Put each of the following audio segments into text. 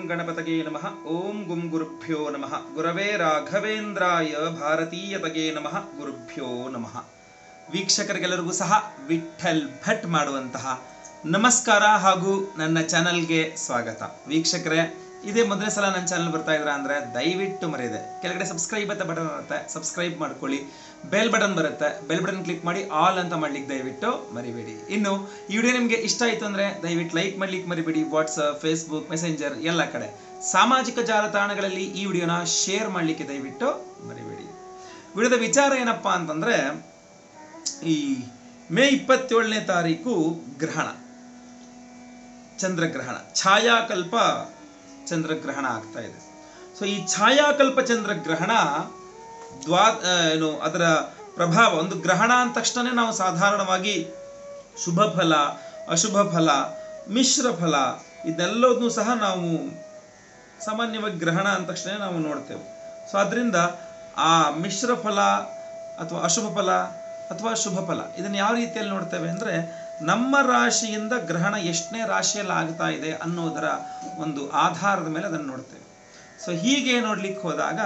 ಗಣಪತಗೆ ನಮಃ ಓಂ ಗುಂ ಗುರುಭ್ಯೋ ನಮಃ ಗುರವೇ ರಾಘವೇಂದ್ರಾಯ ಭಾರತೀಯತಗೆ ನಮಃ ಗುರುಭ್ಯೋ ನಮಃ ವೀಕ್ಷಕರಿಗೆಲ್ಲರಿಗೂ ಸಹ ವಿಠಲ್ ಭಟ್ ಮಾಡುವಂತಹ ನಮಸ್ಕಾರ ಹಾಗೂ ನನ್ನ ಚಾನಲ್ಗೆ ಸ್ವಾಗತ ವೀಕ್ಷಕರೇ ಇದೇ ಮೊದಲನೇ ಸಲ ನನ್ನ ಚಾನಲ್ ಬರ್ತಾ ಇದ್ರ ಅಂದ್ರೆ ದಯವಿಟ್ಟು ಮರೆಯದೆ ಕೆಳಗಡೆ ಸಬ್ಸ್ಕ್ರೈಬ್ ಅಂತ ಬಟನ್ ಬರುತ್ತೆ ಸಬ್ಸ್ಕ್ರೈಬ್ ಮಾಡ್ಕೊಳ್ಳಿ ಬೆಲ್ ಬಟನ್ ಬರುತ್ತೆ ಬೆಲ್ ಬಟನ್ ಕ್ಲಿಕ್ ಮಾಡಿ ಆಲ್ ಅಂತ ಮಾಡ್ಲಿಕ್ಕೆ ದಯವಿಟ್ಟು ಮರಿಬೇಡಿ ಇನ್ನು ಈ ವಿಡಿಯೋ ನಿಮಗೆ ಇಷ್ಟ ಆಯಿತು ಅಂದ್ರೆ ದಯವಿಟ್ಟು ಲೈಕ್ ಮಾಡ್ಲಿಕ್ಕೆ ಮರಿಬೇಡಿ ವಾಟ್ಸಪ್ ಫೇಸ್ಬುಕ್ ಮೆಸೆಂಜರ್ ಎಲ್ಲ ಕಡೆ ಸಾಮಾಜಿಕ ಜಾಲತಾಣಗಳಲ್ಲಿ ಈ ವಿಡಿಯೋನ ಶೇರ್ ಮಾಡಲಿಕ್ಕೆ ದಯವಿಟ್ಟು ಮರಿಬೇಡಿ ವಿಡಿಯೋದ ವಿಚಾರ ಏನಪ್ಪಾ ಅಂತಂದ್ರೆ ಈ ಮೇ ಇಪ್ಪತ್ತೇಳನೇ ತಾರೀಕು ಗ್ರಹಣ ಚಂದ್ರಗ್ರಹಣ ಛಾಯಾಕಲ್ಪ ಚಂದ್ರಗ್ರಹಣ ಆಗ್ತಾ ಇದೆ ಸೊ ಈ ಛಾಯಾಕಲ್ಪ ಚಂದ್ರಗ್ರಹಣ ದ್ವಾ ಆ, ಏನು ಅದರ ಪ್ರಭಾವ ಒಂದು ಗ್ರಹಣ ಅಂದ ತಕ್ಷಣ ನಾವು ಸಾಧಾರಣವಾಗಿ ಶುಭ ಫಲ ಅಶುಭ ಫಲ ಮಿಶ್ರ ಫಲ ಇದೆಲ್ಲದನ್ನು ಸಹ ನಾವು ಸಾಮಾನ್ಯವಾಗಿ ಗ್ರಹಣ ಅಂದ ತಕ್ಷಣ ನಾವು ನೋಡ್ತೇವೆ ಸೊ ಅದರಿಂದ ಆ ಮಿಶ್ರ ಫಲ ಅಥವಾ ಅಶುಭ ಫಲ ಅಥವಾ ಶುಭ ಫಲ ಇದನ್ನು ಯಾವ ರೀತಿಯಲ್ಲಿ ನೋಡ್ತೇವೆ ಅಂದರೆ ನಮ್ಮ ರಾಶಿಯಿಂದ ಗ್ರಹಣ ಎಷ್ಟನೇ ರಾಶಿಯಲ್ಲಿ ಆಗ್ತಾ ಇದೆ ಅನ್ನೋದರ ಒಂದು ಆಧಾರದ ಮೇಲೆ ಅದನ್ನು ನೋಡ್ತೇವೆ ಸೊ ಹೀಗೆ ನೋಡ್ಲಿಕ್ಕೆ ಹೋದಾಗ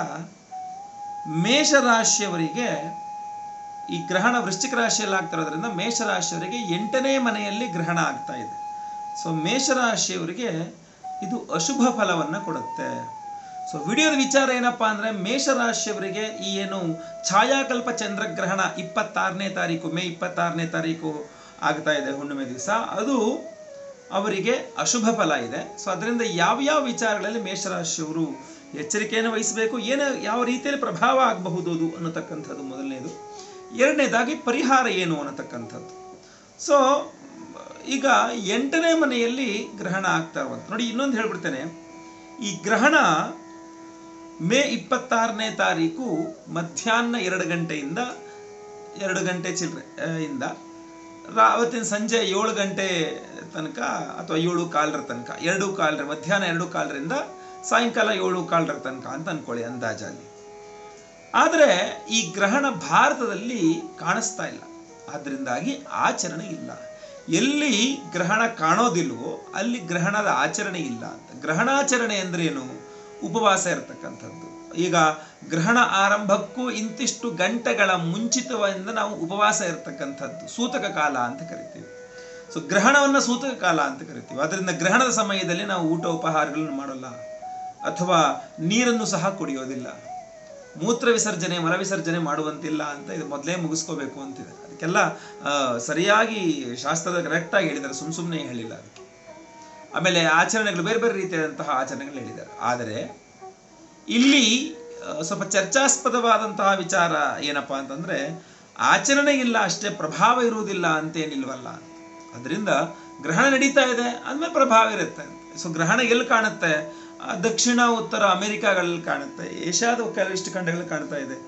ಮೇಷರಾಶಿಯವರಿಗೆ ಈ ಗ್ರಹಣ ವೃಶ್ಚಿಕ ರಾಶಿಯಲ್ಲಿ ಆಗ್ತಿರೋದ್ರಿಂದ ಮೇಷರಾಶಿಯವರಿಗೆ ಎಂಟನೇ ಮನೆಯಲ್ಲಿ ಗ್ರಹಣ ಆಗ್ತಾ ಇದೆ ಸೊ ಮೇಷರಾಶಿಯವರಿಗೆ ಇದು ಅಶುಭ ಫಲವನ್ನು ಕೊಡುತ್ತೆ ಸೊ ವಿಡಿಯೋದ ವಿಚಾರ ಏನಪ್ಪಾ ಅಂದ್ರೆ ಮೇಷರಾಶಿಯವರಿಗೆ ಈ ಏನು ಛಾಯಾಕಲ್ಪ ಚಂದ್ರಗ್ರಹಣ ಇಪ್ಪತ್ತಾರನೇ ತಾರೀಕು ಮೇ ಇಪ್ಪತ್ತಾರನೇ ತಾರೀಕು ಆಗ್ತಾ ಇದೆ ಹುಣ್ಣಿಮೆ ದಿವಸ ಅದು ಅವರಿಗೆ ಅಶುಭ ಫಲ ಇದೆ ಸೊ ಅದರಿಂದ ಯಾವ್ಯಾವ ವಿಚಾರಗಳಲ್ಲಿ ಮೇಷರಾಶಿಯವರು ಎಚ್ಚರಿಕೆಯನ್ನು ವಹಿಸಬೇಕು ಏನು ಯಾವ ರೀತಿಯಲ್ಲಿ ಪ್ರಭಾವ ಆಗಬಹುದು ಅದು ಅನ್ನತಕ್ಕಂಥದ್ದು ಮೊದಲನೇದು ಎರಡನೇದಾಗಿ ಪರಿಹಾರ ಏನು ಅನ್ನತಕ್ಕಂಥದ್ದು ಸೊ ಈಗ ಎಂಟನೇ ಮನೆಯಲ್ಲಿ ಗ್ರಹಣ ಆಗ್ತಾ ಇರುವಂತ ನೋಡಿ ಇನ್ನೊಂದು ಹೇಳ್ಬಿಡ್ತೇನೆ ಈ ಗ್ರಹಣ ಮೇ ಇಪ್ಪತ್ತಾರನೇ ತಾರೀಕು ಮಧ್ಯಾಹ್ನ ಎರಡು ಗಂಟೆಯಿಂದ ಎರಡು ಗಂಟೆ ಚಿಲ್ಲರೆ ಆ, ಇಂದ ರಾ- ಅವತ್ತಿನ ಸಂಜೆ ಏಳು ಗಂಟೆ ತನಕ ಅಥವಾ ಏಳು ಕಾಲರ ತನಕ ಎರಡು ಕಾಲರ ಮಧ್ಯಾಹ್ನ ಎರಡು ಕಾಲರಿಂದ ಸಾಯಂಕಾಲ ಏಳು ಕಾಲರ ತನಕ ಅಂತ ಅನ್ಕೊಳ್ಳಿ ಅಂದಾಜಲ್ಲಿ ಆದರೆ ಈ ಗ್ರಹಣ ಭಾರತದಲ್ಲಿ ಕಾಣಿಸ್ತಾ ಇಲ್ಲ ಆದ್ರಿಂದಾಗಿ ಆಚರಣೆ ಇಲ್ಲ ಎಲ್ಲಿ ಗ್ರಹಣ ಕಾಣೋದಿಲ್ವೋ ಅಲ್ಲಿ ಗ್ರಹಣದ ಆಚರಣೆ ಇಲ್ಲ ಅಂತ ಗ್ರಹಣಾಚರಣೆ ಅಂದ್ರೇನು ಉಪವಾಸ ಇರತಕ್ಕಂಥದ್ದು ಈಗ ಗ್ರಹಣ ಆರಂಭಕ್ಕೂ ಇಂತಿಷ್ಟು ಗಂಟೆಗಳ ಮುಂಚಿತದಿಂದ ನಾವು ಉಪವಾಸ ಇರತಕ್ಕಂಥದ್ದು ಸೂತಕ ಕಾಲ ಅಂತ ಕರಿತೀವಿ ಸೊ ಗ್ರಹಣವನ್ನು ಸೂತಕ ಕಾಲ ಅಂತ ಕರಿತೀವಿ ಅದರಿಂದ ಗ್ರಹಣದ ಸಮಯದಲ್ಲಿ ನಾವು ಊಟ ಉಪಹಾರಗಳನ್ನು ಮಾಡೋಲ್ಲ ಅಥವಾ ನೀರನ್ನು ಸಹ ಕುಡಿಯೋದಿಲ್ಲ ಮೂತ್ರ ವಿಸರ್ಜನೆ ಮಲ ವಿಸರ್ಜನೆ ಮಾಡುವಂತಿಲ್ಲ ಅಂತ ಇದು ಮೊದಲೇ ಮುಗಿಸ್ಕೋಬೇಕು ಅಂತಿದೆ ಅದಕ್ಕೆಲ್ಲ ಆ, ಸರಿಯಾಗಿ ಶಾಸ್ತ್ರದ ಕರೆಕ್ಟಾಗಿ ಹೇಳಿದ್ದಾರೆ ಸುಮ್ ಸುಮ್ಮನೆ ಹೇಳಿಲ್ಲ ಅದಕ್ಕೆ ಆಮೇಲೆ ಆಚರಣೆಗಳು ಬೇರೆ ಬೇರೆ ರೀತಿಯಾದಂತಹ ಆಚರಣೆಗಳು ಹೇಳಿದ್ದಾರೆ ಆದರೆ ಇಲ್ಲಿ ಆ, ಸ್ವಲ್ಪ ಚರ್ಚಾಸ್ಪದವಾದಂತಹ ವಿಚಾರ ಏನಪ್ಪಾ ಅಂತಂದ್ರೆ ಆಚರಣೆ ಇಲ್ಲ ಅಷ್ಟೇ ಪ್ರಭಾವ ಇರುವುದಿಲ್ಲ ಅಂತೇನಿಲ್ವಲ್ಲ ಅದರಿಂದ ಗ್ರಹಣ ನಡೀತಾ ಇದೆ ಅಂದ್ಮೇಲೆ ಪ್ರಭಾವ ಇರುತ್ತೆ ಸೊ ಗ್ರಹಣ ಎಲ್ಲಿ ಕಾಣುತ್ತೆ ಆ, ದಕ್ಷಿಣ ಉತ್ತರ ಅಮೆರಿಕಾಗಳಲ್ಲಿ ಕಾಣುತ್ತೆ ಏಷ್ಯಾದ ಕೆಲವಿಷ್ಟು ಖಂಡಗಳಲ್ಲಿ ಕಾಣ್ತಾ ಇದೆ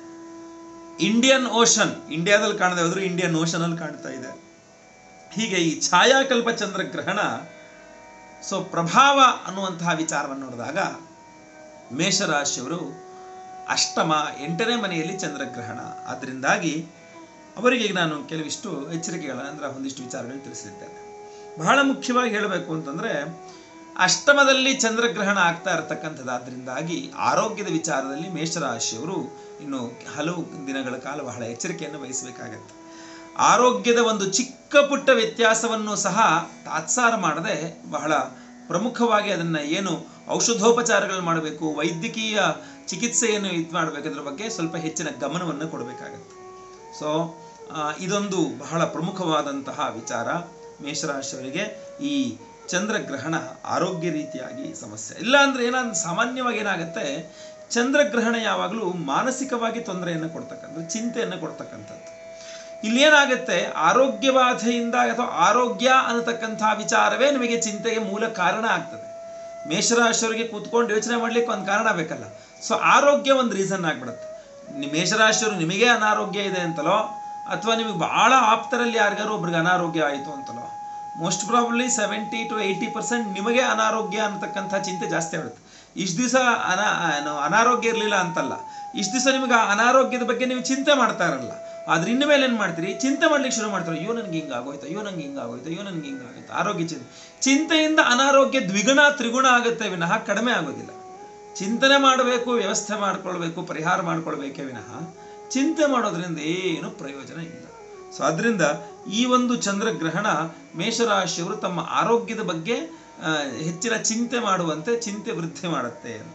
ಇಂಡಿಯನ್ ಓಷನ್ ಇಂಡಿಯಾದಲ್ಲಿ ಕಾಣದೆ ಹೋದ್ರು ಇಂಡಿಯನ್ ಓಷನ್ ಅಲ್ಲಿ ಕಾಣ್ತಾ ಇದೆ ಹೀಗೆ ಈ ಛಾಯಾಕಲ್ಪ ಚಂದ್ರಗ್ರಹಣ ಸೊ ಪ್ರಭಾವ ಅನ್ನುವಂತಹ ವಿಚಾರವನ್ನು ನೋಡಿದಾಗ ಮೇಷರಾಶಿಯವರು ಅಷ್ಟಮ ಎಂಟನೇ ಮನೆಯಲ್ಲಿ ಚಂದ್ರಗ್ರಹಣ ಆದ್ದರಿಂದಾಗಿ ಅವರಿಗೆ ಈಗ ನಾನು ಕೆಲವಿಷ್ಟು ಎಚ್ಚರಿಕೆಗಳನ್ನು ಅಂದ್ರೆ ಒಂದಿಷ್ಟು ವಿಚಾರಗಳನ್ನು ತಿಳಿಸಿದ್ದೇನೆ ಬಹಳ ಮುಖ್ಯವಾಗಿ ಹೇಳಬೇಕು ಅಂತಂದ್ರೆ ಅಷ್ಟಮದಲ್ಲಿ ಚಂದ್ರಗ್ರಹಣ ಆಗ್ತಾ ಇರತಕ್ಕಂಥದ್ದು ಆದ್ರಿಂದಾಗಿ ಆರೋಗ್ಯದ ವಿಚಾರದಲ್ಲಿ ಮೇಷರಾಶಿಯವರು ಇನ್ನು ಹಲವು ದಿನಗಳ ಕಾಲ ಬಹಳ ಎಚ್ಚರಿಕೆಯನ್ನು ವಹಿಸಬೇಕಾಗತ್ತೆ ಆರೋಗ್ಯದ ಒಂದು ಚಿಕ್ಕ ಪುಟ್ಟ ವ್ಯತ್ಯಾಸವನ್ನು ಸಹ ತಾತ್ಸಾರ ಮಾಡದೆ ಬಹಳ ಪ್ರಮುಖವಾಗಿ ಅದನ್ನ ಏನು ಔಷಧೋಪಚಾರಗಳು ಮಾಡಬೇಕು ವೈದ್ಯಕೀಯ ಚಿಕಿತ್ಸೆಯನ್ನು ಇದು ಮಾಡಬೇಕು ಅದ್ರ ಬಗ್ಗೆ ಸ್ವಲ್ಪ ಹೆಚ್ಚಿನ ಗಮನವನ್ನು ಕೊಡಬೇಕಾಗತ್ತೆ ಸೊ ಆ, ಇದೊಂದು ಬಹಳ ಪ್ರಮುಖವಾದಂತಹ ವಿಚಾರ ಮೇಷರಾಶಿಯವರಿಗೆ ಈ ಚಂದ್ರಗ್ರಹಣ ಆರೋಗ್ಯ ರೀತಿಯಾಗಿ ಸಮಸ್ಯೆ ಇಲ್ಲ ಅಂದ್ರೆ ಏನಾದ್ರು ಸಾಮಾನ್ಯವಾಗಿ ಏನಾಗುತ್ತೆ ಚಂದ್ರಗ್ರಹಣ ಯಾವಾಗಲೂ ಮಾನಸಿಕವಾಗಿ ತೊಂದರೆಯನ್ನು ಕೊಡ್ತಕ್ಕಂಥ ಚಿಂತೆಯನ್ನು ಕೊಡ್ತಕ್ಕಂಥದ್ದು ಇಲ್ಲಿ ಏನಾಗುತ್ತೆ ಆರೋಗ್ಯಬಾಧೆಯಿಂದ ಅಥವಾ ಆರೋಗ್ಯ ಅನ್ನತಕ್ಕಂಥ ವಿಚಾರವೇ ನಿಮಗೆ ಚಿಂತೆಗೆ ಮೂಲ ಕಾರಣ ಆಗ್ತದೆ ಮೇಷರಾಶಿಯವರಿಗೆ ಕೂತ್ಕೊಂಡು ಯೋಚನೆ ಮಾಡ್ಲಿಕ್ಕೆ ಒಂದು ಕಾರಣ ಬೇಕಲ್ಲ ಸೊ ಆರೋಗ್ಯ ಒಂದು ರೀಸನ್ ಆಗ್ಬಿಡುತ್ತೆ ನಿ- ಮೇಷರಾಶಿಯವರು ನಿಮಗೆ ಅನಾರೋಗ್ಯ ಇದೆ ಅಂತಲೋ ಅಥವಾ ನಿಮಗೆ ಬಹಳ ಆಪ್ತರಲ್ಲಿ ಯಾರಿಗಾರು ಒಬ್ರಿಗೆ ಅನಾರೋಗ್ಯ ಆಯಿತು ಅಂತಲೋ most probably seventy to eighty percent ನಿಮಗೆ ಅನಾರೋಗ್ಯ ಅನ್ನತಕ್ಕಂಥ ಚಿಂತೆ ಜಾಸ್ತಿ ಆಗುತ್ತೆ ಇಷ್ಟು ದಿವಸ ಅನಾ ಏನು ಅನಾರೋಗ್ಯ ಇರಲಿಲ್ಲ ಅಂತಲ್ಲ ಇಷ್ಟು ದಿವಸ ನಿಮಗೆ ಆ ಅನಾರೋಗ್ಯದ ಬಗ್ಗೆ ನೀವು ಚಿಂತೆ ಮಾಡ್ತಾ ಇರಲ್ಲ ಆದ್ರೆ ಇನ್ನು ಮೇಲೆ ಏನು ಮಾಡ್ತೀರಿ ಚಿಂತೆ ಮಾಡ್ಲಿಕ್ಕೆ ಶುರು ಮಾಡ್ತಾರೆ ಅಯ್ಯೋ ನನಗೆ ಹಿಂಗೆ ಆಗೋಯ್ತು ಅಯ್ಯೋ ನನಗೆ ಹಿಂಗೆ ಆಗೋಯ್ತು ಅಯ್ಯೋ ನನಗೆ ಹಿಂಗೆ ಆಗೋಯ್ತು ಆರೋಗ್ಯ ಚಿಂತೆ ಚಿಂತೆಯಿಂದ ಅನಾರೋಗ್ಯ ದ್ವಿಗುಣ ತ್ರಿಗುಣ ಆಗುತ್ತೆ ವಿನಃ ಕಡಿಮೆ ಆಗೋದಿಲ್ಲ ಚಿಂತನೆ ಮಾಡಬೇಕು ವ್ಯವಸ್ಥೆ ಮಾಡ್ಕೊಳ್ಬೇಕು ಪರಿಹಾರ ಮಾಡ್ಕೊಳ್ಬೇಕೇ ವಿನಃ ಚಿಂತೆ ಮಾಡೋದ್ರಿಂದ ಏನು ಪ್ರಯೋಜನ ಇಲ್ಲ ಸೊ ಅದರಿಂದ ಈ ಒಂದು ಚಂದ್ರಗ್ರಹಣ ಮೇಷರಾಶಿಯವರು ತಮ್ಮ ಆರೋಗ್ಯದ ಬಗ್ಗೆ ಆ, ಹೆಚ್ಚಿನ ಚಿಂತೆ ಮಾಡುವಂತೆ ಚಿಂತೆ ವೃದ್ಧಿ ಮಾಡುತ್ತೆ ಅಂತ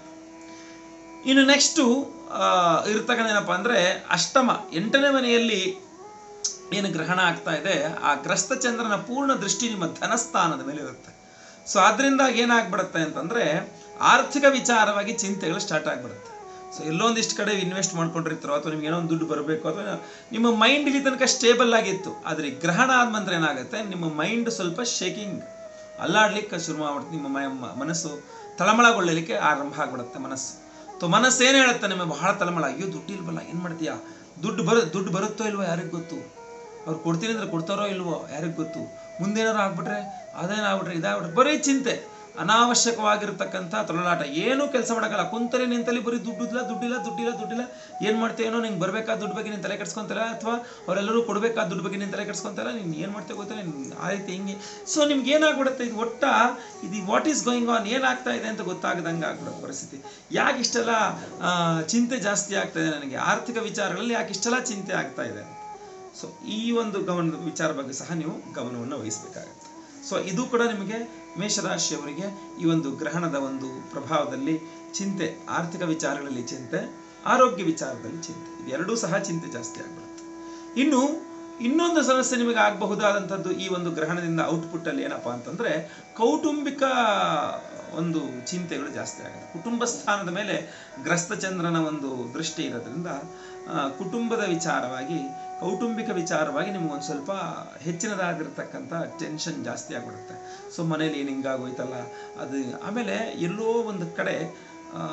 ಇನ್ನು ನೆಕ್ಸ್ಟು ಇರ್ತಕ್ಕಂಥ ಏನಪ್ಪ ಅಂದರೆ ಅಷ್ಟಮ ಎಂಟನೇ ಮನೆಯಲ್ಲಿ ಏನು ಗ್ರಹಣ ಆಗ್ತಾ ಇದೆ ಆ ಗ್ರಸ್ತ ಚಂದ್ರನ ಪೂರ್ಣ ದೃಷ್ಟಿ ನಿಮ್ಮ ಧನಸ್ಥಾನದ ಮೇಲೆ ಇರುತ್ತೆ ಸೊ ಅದರಿಂದ ಏನಾಗ್ಬಿಡುತ್ತೆ ಅಂತಂದ್ರೆ ಆರ್ಥಿಕ ವಿಚಾರವಾಗಿ ಚಿಂತೆಗಳು ಸ್ಟಾರ್ಟ್ ಆಗ್ಬಿಡುತ್ತೆ ಸೊ ಎಲ್ಲೊಂದಿಷ್ಟು ಕಡೆ ಇನ್ವೆಸ್ಟ್ ಮಾಡ್ಕೊಂಡಿರ್ತಾರೋ ಅಥವಾ ನಿಮ್ಗೆ ಏನೋ ಒಂದು ದುಡ್ಡು ಬರಬೇಕು ಅಥವಾ ನಿಮ್ಮ ಮೈಂಡ್ ಇಲ್ಲಿ ತನಕ ಸ್ಟೇಬಲ್ ಆಗಿತ್ತು ಆದರೆ ಈ ಗ್ರಹಣ ಆದ ನಂತರ ಏನಾಗುತ್ತೆ ನಿಮ್ಮ ಮೈಂಡ್ ಸ್ವಲ್ಪ ಶೇಕಿಂಗ್ ಅಲ್ಲಾಡ್ಲಿಕ್ಕೆ ಶುರು ಮಾಡ್ಬಿಡುತ್ತೆ ನಿಮ್ಮ ಮ- ಮ- ಮನಸ್ಸು ತಳಮಳಗೊಳ್ಳಲಿಕ್ಕೆ ಆರಂಭ ಆಗ್ಬಿಡುತ್ತೆ ಮನಸ್ಸು ಸೊ ಮನಸ್ಸು ಏನು ಹೇಳುತ್ತೆ ನಿಮಗೆ ಬಹಳ ತಳಮಳ ಅಯ್ಯೋ ದುಡ್ಡು ಇಲ್ವಲ್ಲ ಏನು ಮಾಡ್ತೀಯಾ ದುಡ್ಡು ಬರ ದುಡ್ಡು ಬರುತ್ತೋ ಇಲ್ವೋ ಯಾರಿಗೆ ಗೊತ್ತು ಅವ್ರು ಕೊಡ್ತೀನಿ ಅಂದ್ರೆ ಕೊಡ್ತಾರೋ ಇಲ್ವೋ ಯಾರಿಗೆ ಗೊತ್ತು ಮುಂದೇನಾರು ಆಗ್ಬಿಟ್ರೆ ಅದೇನಾಗ್ಬಿಟ್ರೆ ಇದಾಗ್ಬಿಟ್ರೆ ಬರೀ ಚಿಂತೆ ಅನಾವಶ್ಯಕವಾಗಿರ್ತಕ್ಕಂಥ ತೊಳಲಾಟ ಏನೂ ಕೆಲಸ ಮಾಡೋಕ್ಕಲ್ಲ ಕುಂತಲ್ಲಿ ನಿಂತಲ್ಲಿ ಬರೀ ದುಡ್ಡಿಲ್ಲ ದುಡ್ಡಿಲ್ಲ ದುಡ್ಡಿಲ್ಲ ದುಡ್ಡಿಲ್ಲ ಏನು ಮಾಡ್ತೀಯೇನೋ ನಿಂಗೆ ಬರಬೇಕಾದ ದುಡ್ಡು ಬಗ್ಗೆ ನೀನು ತಲೆ ಕೆಡ್ಸ್ಕೊಂತಿಲ್ಲ ಅಥವಾ ಅವರೆಲ್ಲರೂ ಕೊಡಬೇಕಾದ ದುಡ್ಡು ಬಗ್ಗೆ ನೀನು ತಲೆ ಕೆಡ್ಸ್ಕೊಂತಿಲ್ಲ ನೀನು ಏನು ಮಾಡ್ತೀಯ ಗೊತ್ತಿಲ್ಲ ನೀನು ಆ ರೀತಿ ಹಿಂಗೆ ಸೊ ನಿಮ್ಗೆ ಏನಾಗ್ಬಿಡುತ್ತೆ ಇದು ಒಟ್ಟ ಇದು ವಾಟ್ ಈಸ್ ಗೋಯಿಂಗ್ ಆನ್ ಏನಾಗ್ತಾ ಇದೆ ಅಂತ ಗೊತ್ತಾಗದಂಗೆ ಆಗ್ಬಿಡುತ್ತೆ ಪರಿಸ್ಥಿತಿ ಯಾಕೆ ಇಷ್ಟೆಲ್ಲ ಆ, ಚಿಂತೆ ಜಾಸ್ತಿ ಆಗ್ತಾ ಇದೆ ನನಗೆ ಆರ್ಥಿಕ ವಿಚಾರಗಳಲ್ಲಿ ಯಾಕೆ ಇಷ್ಟೆಲ್ಲ ಚಿಂತೆ ಆಗ್ತಾ ಇದೆ ಸೊ ಈ ಒಂದು ಗಮನದ ವಿಚಾರ ಬಗ್ಗೆ ಸಹ ನೀವು ಗಮನವನ್ನು ವಹಿಸಬೇಕಾಗತ್ತೆ ಸೊ ಇದು ಕೂಡ ನಿಮಗೆ ಮೇಷರಾಶಿಯವರಿಗೆ ಈ ಒಂದು ಗ್ರಹಣದ ಒಂದು ಪ್ರಭಾವದಲ್ಲಿ ಚಿಂತೆ ಆರ್ಥಿಕ ವಿಚಾರಗಳಲ್ಲಿ ಚಿಂತೆ ಆರೋಗ್ಯ ವಿಚಾರದಲ್ಲಿ ಚಿಂತೆ ಇದೆರಡೂ ಸಹ ಚಿಂತೆ ಜಾಸ್ತಿ ಆಗ್ಬಿಡುತ್ತೆ ಇನ್ನು ಇನ್ನೊಂದು ಸಮಸ್ಯೆ ನಿಮಗೆ ಆಗಬಹುದಾದಂಥದ್ದು ಈ ಒಂದು ಗ್ರಹಣದಿಂದ ಔಟ್ಪುಟ್ ಅಲ್ಲಿ ಏನಪ್ಪಾ ಅಂತಂದ್ರೆ ಕೌಟುಂಬಿಕ ಒಂದು ಚಿಂತೆಗಳು ಜಾಸ್ತಿ ಆಗುತ್ತೆ ಕುಟುಂಬ ಸ್ಥಾನದ ಮೇಲೆ ಗ್ರಸ್ತ ಚಂದ್ರನ ಒಂದು ದೃಷ್ಟಿ ಇರೋದ್ರಿಂದ ಆ, ಕುಟುಂಬದ ವಿಚಾರವಾಗಿ ಕೌಟುಂಬಿಕ ವಿಚಾರವಾಗಿ ನಿಮ್ಗೊಂದು ಸ್ವಲ್ಪ ಹೆಚ್ಚಿನದಾಗಿರ್ತಕ್ಕಂಥ ಟೆನ್ಷನ್ ಜಾಸ್ತಿ ಆಗ್ಬಿಡುತ್ತೆ ಸೊ ಮನೇಲಿ ಏನು ಹಿಂಗಾಗೋಯ್ತಲ್ಲ ಅದು ಆಮೇಲೆ ಎಲ್ಲೋ ಒಂದು ಕಡೆ ಆ,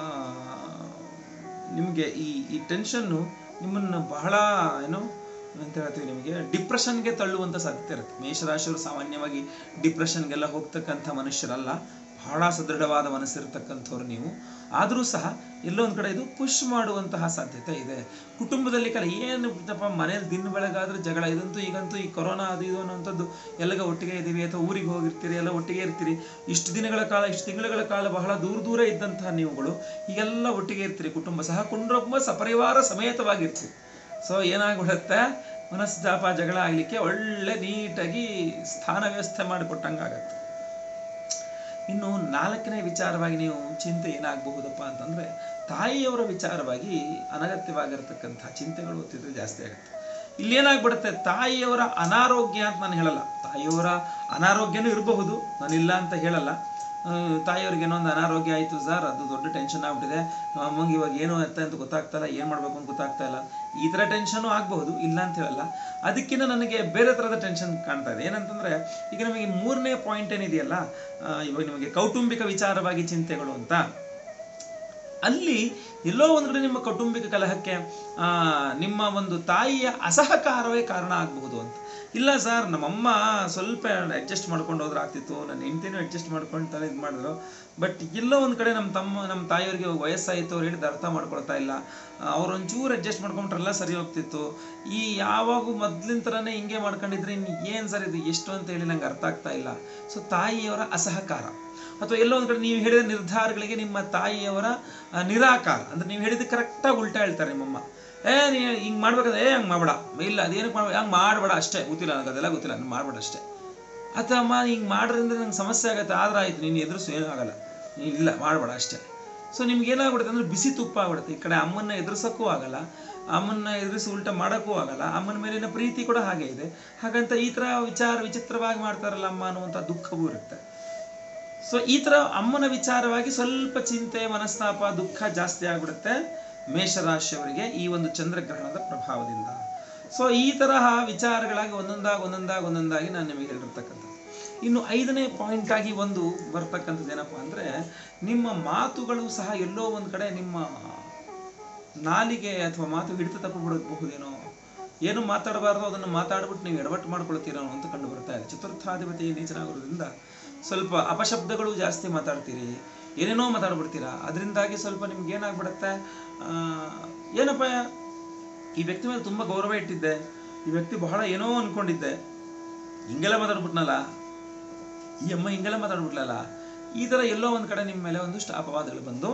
ನಿಮಗೆ ಈ ಈ ಟೆನ್ಷನ್ನು ನಿಮ್ಮನ್ನು ಬಹಳ ಏನು ಅಂತ ಹೇಳ್ತೀವಿ ನಿಮಗೆ ಡಿಪ್ರೆಷನ್ಗೆ ತಳ್ಳುವಂಥ ಸಾಧ್ಯತೆ ಇರುತ್ತೆ ಮೇಷರಾಶಿಯವರು ಸಾಮಾನ್ಯವಾಗಿ ಡಿಪ್ರೆಷನ್ಗೆಲ್ಲ ಹೋಗ್ತಕ್ಕಂಥ ಮನುಷ್ಯರಲ್ಲ ಬಹಳ ಸದೃಢವಾದ ಮನಸ್ಸಿರ್ತಕ್ಕಂಥವ್ರು ನೀವು ಆದರೂ ಸಹ ಎಲ್ಲೋ ಒಂದು ಕಡೆ ಇದು ಪುಷ್ ಮಾಡುವಂತಹ ಸಾಧ್ಯತೆ ಇದೆ ಕುಟುಂಬದಲ್ಲಿ ಕಲ ಏನು ಬಿಟ್ಟಪ್ಪ ಮನೇಲಿ ದಿನ ಬೆಳಗಾದ್ರೆ ಜಗಳ ಇದಂತೂ ಈಗಂತೂ ಈ ಕೊರೋನಾ ಅದು ಇದು ಅನ್ನೋಂಥದ್ದು ಎಲ್ಲಗ ಒಟ್ಟಿಗೆ ಇದ್ದೀವಿ ಅಥವಾ ಊರಿಗೆ ಹೋಗಿರ್ತೀರಿ ಎಲ್ಲ ಒಟ್ಟಿಗೆ ಇರ್ತೀರಿ ಇಷ್ಟು ದಿನಗಳ ಕಾಲ ಇಷ್ಟು ತಿಂಗಳುಗಳ ಕಾಲ ಬಹಳ ದೂರ ದೂರ ಇದ್ದಂತಹ ನೀವುಗಳು ಈಗೆಲ್ಲ ಒಟ್ಟಿಗೆ ಇರ್ತೀರಿ ಕುಟುಂಬ ಸಹ ಕುಟುಂಬ ಸಪರಿವಾರ ಸಮೇತವಾಗಿರ್ತೀರಿ ಸೊ ಏನಾಗ್ಬಿಡುತ್ತೆ ಮನಸ್ತಾಪ ಜಗಳ ಆಗ್ಲಿಕ್ಕೆ ಒಳ್ಳೆ ನೀಟಾಗಿ ಸ್ಥಾನ ವ್ಯವಸ್ಥೆ ಮಾಡಿಕೊಟ್ಟಂಗಾಗತ್ತೆ ಇನ್ನು ನಾಲ್ಕನೇ ವಿಚಾರವಾಗಿ ನೀವು ಚಿಂತೆ ಏನಾಗಬಹುದಪ್ಪ ಅಂತಂದ್ರೆ ತಾಯಿಯವರ ವಿಚಾರವಾಗಿ ಅನಗತ್ಯವಾಗಿರ್ತಕ್ಕಂಥ ಚಿಂತೆಗಳು ಒತ್ತಿದ್ರೆ ಜಾಸ್ತಿ ಆಗುತ್ತೆ ಇಲ್ಲಿ ಏನಾಗ್ಬಿಡುತ್ತೆ ತಾಯಿಯವರ ಅನಾರೋಗ್ಯ ಅಂತ ನಾನು ಹೇಳಲ್ಲ ತಾಯಿಯವರ ಅನಾರೋಗ್ಯನೂ ಇರಬಹುದು ನಾನಿಲ್ಲ ಅಂತ ಹೇಳಲ್ಲ ಆ, ತಾಯಿಯವ್ರಿಗೆ ಏನೋ ಒಂದು ಅನಾರೋಗ್ಯ ಆಯಿತು ಸರ್ ಅದು ದೊಡ್ಡ ಟೆನ್ಷನ್ ಆಗ್ಬಿಟ್ಟಿದೆ ಅಮ್ಮಂಗೆ ಇವಾಗ ಏನು ಅಂತ ಅಂತ ಗೊತ್ತಾಗ್ತಾ ಇಲ್ಲ ಏನು ಮಾಡಬೇಕು ಅಂತ ಗೊತ್ತಾಗ್ತಾ ಇಲ್ಲ ಈ ಥರ ಟೆನ್ಷನು ಆಗಬಹುದು ಇಲ್ಲ ಅಂತ ಹೇಳಲ್ಲ ಅದಕ್ಕಿಂತ ನನಗೆ ಬೇರೆ ಥರದ ಟೆನ್ಷನ್ ಕಾಣ್ತಾ ಇದೆ ಏನಂತಂದ್ರೆ ಈಗ ನಮಗೆ ಮೂರನೇ ಪಾಯಿಂಟ್ ಏನಿದೆಯಲ್ಲ ಆ, ಇವಾಗ ನಿಮಗೆ ಕೌಟುಂಬಿಕ ವಿಚಾರವಾಗಿ ಚಿಂತೆಗಳು ಅಂತ ಅಲ್ಲಿ ಎಲ್ಲೋ ಒಂದು ಕಡೆ ನಿಮ್ಮ ಕೌಟುಂಬಿಕ ಕಲಹಕ್ಕೆ ಆ, ನಿಮ್ಮ ಒಂದು ತಾಯಿಯ ಅಸಹಕಾರವೇ ಕಾರಣ ಆಗಬಹುದು ಅಂತ ಇಲ್ಲ ಸರ್ ನಮ್ಮಮ್ಮ ಸ್ವಲ್ಪ ಅಡ್ಜಸ್ಟ್ ಮಾಡ್ಕೊಂಡು ಹೋದ್ರೆ ಆಗ್ತಿತ್ತು ನನ್ನ ಹೆಂಡತಿನೂ ಅಡ್ಜಸ್ಟ್ ಮಾಡ್ಕೊಳ್ತಾರೆ ಇದು ಮಾಡಿದ್ರು ಬಟ್ ಎಲ್ಲೋ ಒಂದು ಕಡೆ ನಮ್ಮ ತಮ್ಮ ನಮ್ಮ ತಾಯಿಯವ್ರಿಗೆ ವಯಸ್ಸಾಯಿತು ಅವ್ರು ಹೇಳಿದ ಅರ್ಥ ಮಾಡ್ಕೊಳ್ತಾ ಇಲ್ಲ ಅವ್ರು ಒಂಚೂರು ಅಡ್ಜಸ್ಟ್ ಮಾಡ್ಕೊಂಡ್ರೆಲ್ಲ ಸರಿ ಹೋಗ್ತಿತ್ತು ಈ ಯಾವಾಗೂ ಮೊದ್ಲಿನ ಥರನೇ ಹಿಂಗೆ ಮಾಡ್ಕೊಂಡಿದ್ರೆ ಇನ್ನು ಏನು ಸರ್ ಇದು ಎಷ್ಟು ಅಂತ ಹೇಳಿ ನಂಗೆ ಅರ್ಥ ಆಗ್ತಾ ಇಲ್ಲ ಸೊ ತಾಯಿಯವರ ಅಸಹಕಾರ ಅಥವಾ ಎಲ್ಲೋ ಒಂದು ಕಡೆ ನೀವು ಹೇಳಿದ ನಿರ್ಧಾರಗಳಿಗೆ ನಿಮ್ಮ ತಾಯಿಯವರ ಆ, ನಿರಾಕಾರ ಅಂದ್ರೆ ನೀವು ಹೇಳಿದ ಕರೆಕ್ಟಾಗಿ ಉಲ್ಟಾ ಹೇಳ್ತಾರೆ ನಿಮ್ಮಮ್ಮ ಏ ನೀ ಹಿಂಗೆ ಮಾಡ್ಬೇಕಾದ್ರೆ ಏ ಹಂಗೆ ಮಾಡಬೇಡ ಇಲ್ಲ ಅದೇನಕ್ಕೆ ಮಾಡ್ಬೇಡ ಹಂಗೆ ಮಾಡಬೇಡ ಅಷ್ಟೇ ಗೊತ್ತಿಲ್ಲ ನನಗೆ ಅದೆಲ್ಲ ಗೊತ್ತಿಲ್ಲ ನಾನು ಮಾಡಬೇಡ ಅಷ್ಟೇ ಅಥವಾ ಅಮ್ಮ ಹಿಂಗೆ ಮಾಡ್ರಿಂದ ನಂಗೆ ಸಮಸ್ಯೆ ಆಗುತ್ತೆ ಆದ್ರೆ ಆಯ್ತು ನೀನು ಎದುರಿಸು ಏನೂ ಆಗಲ್ಲ ನೀನು ಇಲ್ಲ ಮಾಡಬೇಡ ಅಷ್ಟೇ ಸೊ ನಿಮ್ಗೆ ಏನಾಗ್ಬಿಡುತ್ತೆ ಅಂದ್ರೆ ಬಿಸಿ ತುಪ್ಪ ಆಗ್ಬಿಡುತ್ತೆ ಈ ಕಡೆ ಅಮ್ಮನ್ನ ಎದುರಿಸೋಕ್ಕೂ ಆಗಲ್ಲ ಅಮ್ಮನ್ನ ಎದುರಿಸಿ ಉಲ್ಟ ಮಾಡೋಕ್ಕೂ ಆಗಲ್ಲ ಅಮ್ಮನ ಮೇಲಿನ ಪ್ರೀತಿ ಕೂಡ ಹಾಗೆ ಇದೆ ಹಾಗಂತ ಈ ಥರ ವಿಚಾರ ವಿಚಿತ್ರವಾಗಿ ಮಾಡ್ತಾರಲ್ಲ ಅಮ್ಮ ಅನ್ನುವಂಥ ದುಃಖವೂ ಇರುತ್ತೆ ಸೊ ಈ ಥರ ಅಮ್ಮನ ವಿಚಾರವಾಗಿ ಸ್ವಲ್ಪ ಚಿಂತೆ ಮನಸ್ತಾಪ ದುಃಖ ಜಾಸ್ತಿ ಆಗ್ಬಿಡುತ್ತೆ ಮೇಷರಾಶಿಯವರಿಗೆ ಈ ಒಂದು ಚಂದ್ರಗ್ರಹಣದ ಪ್ರಭಾವದಿಂದ ಸೊ ಈ ತರಹ ವಿಚಾರಗಳಾಗಿ ಒಂದೊಂದಾಗಿ ಒಂದೊಂದಾಗಿ ಒಂದೊಂದಾಗಿ ನಾನು ನಿಮಗೆ ಹೇಳಿರ್ತಕ್ಕಂಥದ್ದು ಇನ್ನು ಐದನೇ ಪಾಯಿಂಟ್ ಆಗಿ ಒಂದು ಬರ್ತಕ್ಕಂಥದ್ದು ಏನಪ್ಪಾ ಅಂದ್ರೆ ನಿಮ್ಮ ಮಾತುಗಳು ಸಹ ಎಲ್ಲೋ ಒಂದು ಕಡೆ ನಿಮ್ಮ ನಾಲಿಗೆ ಅಥವಾ ಮಾತು ಹಿಡಿತ ತಪ್ಪಬಹುದೇನೋ ಏನು ಮಾತಾಡಬಾರ್ದು ಅದನ್ನು ಮಾತಾಡ್ಬಿಟ್ಟು ನೀವು ಎಡವಟ್ಟು ಮಾಡ್ಕೊಳ್ತೀರೋ ಅಂತ ಕಂಡು ಬರ್ತಾ ಇದೆ ಚತುರ್ಥಾಧಿಪತಿ ನೀಚನಾಗಿರೋದ್ರಿಂದ ಸ್ವಲ್ಪ ಅಪಶಬ್ದಗಳು ಜಾಸ್ತಿ ಮಾತಾಡ್ತೀರಿ ಏನೇನೋ ಮಾತಾಡ್ಬಿಡ್ತೀರಾ ಅದರಿಂದಾಗಿ ಸ್ವಲ್ಪ ನಿಮ್ಗೆ ಏನಾಗ್ಬಿಡುತ್ತೆ ಆ, ಏನಪ್ಪ ಈ ವ್ಯಕ್ತಿ ಮೇಲೆ ತುಂಬ ಗೌರವ ಇಟ್ಟಿದ್ದೆ ಈ ವ್ಯಕ್ತಿ ಬಹಳ ಏನೋ ಅನ್ಕೊಂಡಿದ್ದೆ ಹಿಂಗೆಲ್ಲ ಮಾತಾಡ್ಬಿಟ್ನಲ್ಲ ಈ ಅಮ್ಮ ಹಿಂಗೆಲ್ಲ ಮಾತಾಡ್ಬಿಟ್ಲಲ್ಲ ಈ ಥರ ಎಲ್ಲೋ ಒಂದು ಕಡೆ ನಿಮ್ಮ ಮೇಲೆ ಒಂದಷ್ಟು ಅಪವಾದಗಳು ಬಂದು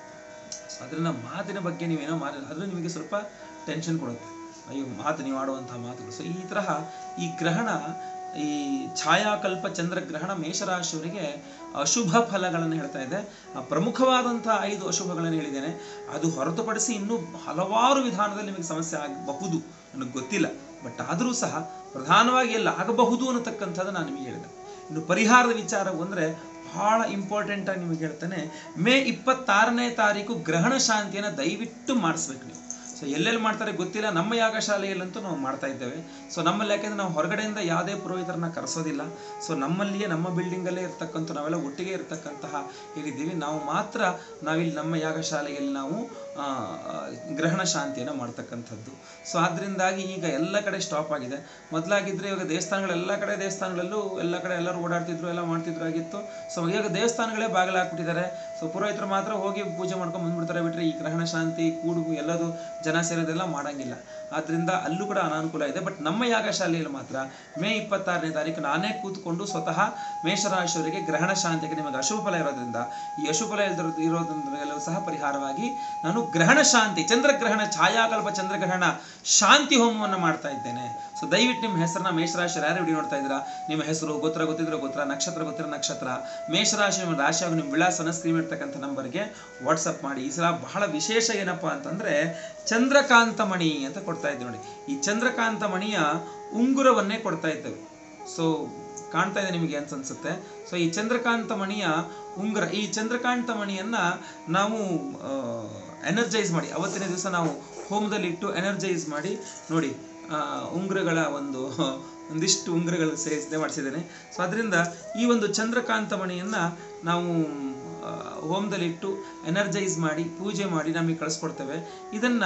ಅದರಿಂದ ಮಾತಿನ ಬಗ್ಗೆ ನೀವೇನೋ ಮಾತ ಅದು ನಿಮಗೆ ಸ್ವಲ್ಪ ಟೆನ್ಷನ್ ಕೊಡುತ್ತೆ ಅಯ್ಯೋ ಮಾತು ನೀವು ಆಡುವಂಥ ಮಾತುಗಳು ಸೊ ಈ ತರಹ ಈ ಗ್ರಹಣ ಈ ಛಾಯಾಕಲ್ಪ ಚಂದ್ರಗ್ರಹಣ ಮೇಷರಾಶಿಯವರಿಗೆ ಅಶುಭ ಫಲಗಳನ್ನು ಹೇಳ್ತಾ ಇದೆ ಆ ಪ್ರಮುಖವಾದಂಥ ಐದು ಅಶುಭಗಳನ್ನು ಹೇಳಿದ್ದೇನೆ ಅದು ಹೊರತುಪಡಿಸಿ ಇನ್ನೂ ಹಲವಾರು ವಿಧಾನದಲ್ಲಿ ನಿಮಗೆ ಸಮಸ್ಯೆ ಆಗಬಹುದು ನನಗೆ ಗೊತ್ತಿಲ್ಲ ಬಟ್ ಆದರೂ ಸಹ ಪ್ರಧಾನವಾಗಿ ಎಲ್ಲ ಆಗಬಹುದು ಅನ್ನತಕ್ಕಂಥದ್ದು ನಾನು ನಿಮಗೆ ಹೇಳಿದೆ ಇನ್ನು ಪರಿಹಾರದ ವಿಚಾರ ಅಂದರೆ ಬಹಳ ಇಂಪಾರ್ಟೆಂಟ್ ಆಗಿ ನಿಮಗೆ ಹೇಳ್ತಾನೆ ಮೇ ಇಪ್ಪತ್ತಾರನೇ ತಾರೀಕು ಗ್ರಹಣ ಶಾಂತಿಯನ್ನು ದಯವಿಟ್ಟು ಮಾಡಿಸ್ಬೇಕು ನೀವು ಸೊ ಎಲ್ಲೆಲ್ಲಿ ಮಾಡ್ತಾರೆ ಗೊತ್ತಿಲ್ಲ ನಮ್ಮ ಯಾಗಶಾಲೆಯಲ್ಲಂತೂ ನಾವು ಮಾಡ್ತಾ ಇದ್ದೇವೆ ಸೊ ನಮ್ಮಲ್ಲಿ ಯಾಕೆಂದ್ರೆ ನಾವು ಹೊರಗಡೆಯಿಂದ ಯಾವುದೇ ಪುರೋಹಿತರನ್ನ ಕರೆಸೋದಿಲ್ಲ ಸೊ ನಮ್ಮಲ್ಲಿಯೇ ನಮ್ಮ ಬಿಲ್ಡಿಂಗಲ್ಲೇ ಇರ್ತಕ್ಕಂಥ ನಾವೆಲ್ಲ ಒಟ್ಟಿಗೆ ಇರ್ತಕ್ಕಂತಹ ಹೇಳಿದ್ದೀವಿ ನಾವು ಮಾತ್ರ ನಾವಿಲ್ಲಿ ನಮ್ಮ ಯಾಗಶಾಲೆಯಲ್ಲಿ ನಾವು ಆ, ಆ, ಗ್ರಹಣ ಶಾಂತಿಯನ್ನು ಮಾಡ್ತಕ್ಕಂಥದ್ದು ಸೊ ಆದ್ರಿಂದಾಗಿ ಈಗ ಎಲ್ಲ ಕಡೆ ಸ್ಟಾಪ್ ಆಗಿದೆ ಮೊದಲಾಗಿದ್ರೆ ಇವಾಗ ದೇವಸ್ಥಾನಗಳೆಲ್ಲ ಕಡೆ ದೇವಸ್ಥಾನಗಳಲ್ಲೂ ಎಲ್ಲ ಕಡೆ ಎಲ್ಲರೂ ಓಡಾಡ್ತಿದ್ರು ಎಲ್ಲ ಮಾಡ್ತಿದ್ರು ಆಗಿತ್ತು ಸೊ ಇವಾಗ ದೇವಸ್ಥಾನಗಳೇ ಬಾಗಿಲು ಹಾಕ್ಬಿಟ್ಟಿದ್ದಾರೆ ಸೊ ಪುರೋಹಿತರು ಮಾತ್ರ ಹೋಗಿ ಪೂಜೆ ಮಾಡ್ಕೊಂಡು ಬಂದ್ಬಿಡ್ತಾರೆ ಬಿಟ್ರೆ ಈ ಗ್ರಹಣ ಶಾಂತಿ ಕೂಡುಗು ಎಲ್ಲದು ಜನ ಸೇರೋದೆಲ್ಲ ಮಾಡಂಗಿಲ್ಲ ಆದ್ರಿಂದ ಅಲ್ಲೂ ಕೂಡ ಅನಾನುಕೂಲ ಇದೆ ಬಟ್ ನಮ್ಮ ಯಾಗಶಾಲೆಯಲ್ಲಿ ಮಾತ್ರ ಮೇ ಇಪ್ಪತ್ತಾರನೇ ತಾರೀಕು ನಾನೇ ಕೂತ್ಕೊಂಡು ಸ್ವತಃ ಮೇಷರಾಶಿಯವರಿಗೆ ಗ್ರಹಣ ಶಾಂತಿಗೆ ನಿಮಗೆ ಅಶುಭ ಫಲ ಇರೋದ್ರಿಂದ ಈ ಅಶುಭ ಫಲ ಇಲ್ದಿರೋ ಇರೋದ್ರಿಂದಲೂ ಸಹ ಪರಿಹಾರವಾಗಿ ನಾನು ಗ್ರಹಣ ಶಾಂತಿ ಚಂದ್ರಗ್ರಹಣ ಛಾಯಾಕಲ್ಪ ಚಂದ್ರಗ್ರಹಣ ಶಾಂತಿ ಹೋಮವನ್ನು ಮಾಡ್ತಾ ಇದ್ದೇನೆ ಸೊ ದಯವಿಟ್ಟು ನಿಮ್ಮ ಹೆಸರನ್ನ ಮೇಷರಾಶಿ ಯಾರು ವಿಡಿಯೋ ನೋಡ್ತಾ ಇದ್ದೀರಾ ನಿಮ್ಮ ಹೆಸರು ಗೋತ್ರ ಗೊತ್ತಿದ್ರೆ ಗೋತ್ರ ನಕ್ಷತ್ರ ಗೊತ್ತಿರೋ ನಕ್ಷತ್ರ ಮೇಷರಾಶಿ ನಿಮ್ಮ ರಾಶಿ ಹಾಗೂ ನಿಮ್ಮ ವಿಳಾಸನ ಸ್ಕ್ರೀನ್ ಇರ್ತಕ್ಕಂಥ ನಂಬರ್ಗೆ ವಾಟ್ಸಪ್ ಮಾಡಿ ಈ ಸಲ ಬಹಳ ವಿಶೇಷ ಏನಪ್ಪಾ ಅಂತಂದ್ರೆ ಚಂದ್ರಕಾಂತ ಮಣಿ ಅಂತ ಕೊಡ್ತಾ ಇದ್ದೀವಿ ನೋಡಿ ಈ ಚಂದ್ರಕಾಂತ ಮಣಿಯ ಉಂಗುರವನ್ನೇ ಕೊಡ್ತಾ ಇದ್ದೇವೆ ಸೊ ಕಾಣ್ತಾ ಇದೆ ನಿಮಗೆ ಅಂತ ಅನ್ಸುತ್ತೆ ಸೊ ಈ ಚಂದ್ರಕಾಂತ ಮಣಿಯ ಉಂಗುರ ಈ ಚಂದ್ರಕಾಂತ ಮಣಿಯನ್ನ ನಾವು ಎನರ್ಜೈಸ್ ಮಾಡಿ ಅವತ್ತಿನ ದಿವಸ ನಾವು ಹೋಮದಲ್ಲಿ ಇಟ್ಟು ಎನರ್ಜೈಸ್ ಮಾಡಿ ನೋಡಿ ಆ, ಉಂಗುರಗಳ ಒಂದು ಒಂದಿಷ್ಟು ಉಂಗುರಗಳು ಸೇರಿಸದೆ ಮಾಡಿಸಿದ್ದೇನೆ ಸೊ ಅದರಿಂದ ಈ ಒಂದು ಚಂದ್ರಕಾಂತ ಮಣಿಯನ್ನ ನಾವು ಆ, ಹೋಮದಲ್ಲಿ ಇಟ್ಟು ಎನರ್ಜೈಸ್ ಮಾಡಿ ಪೂಜೆ ಮಾಡಿ ನಮಗೆ ಕಳಿಸ್ಕೊಡ್ತೇವೆ ಇದನ್ನ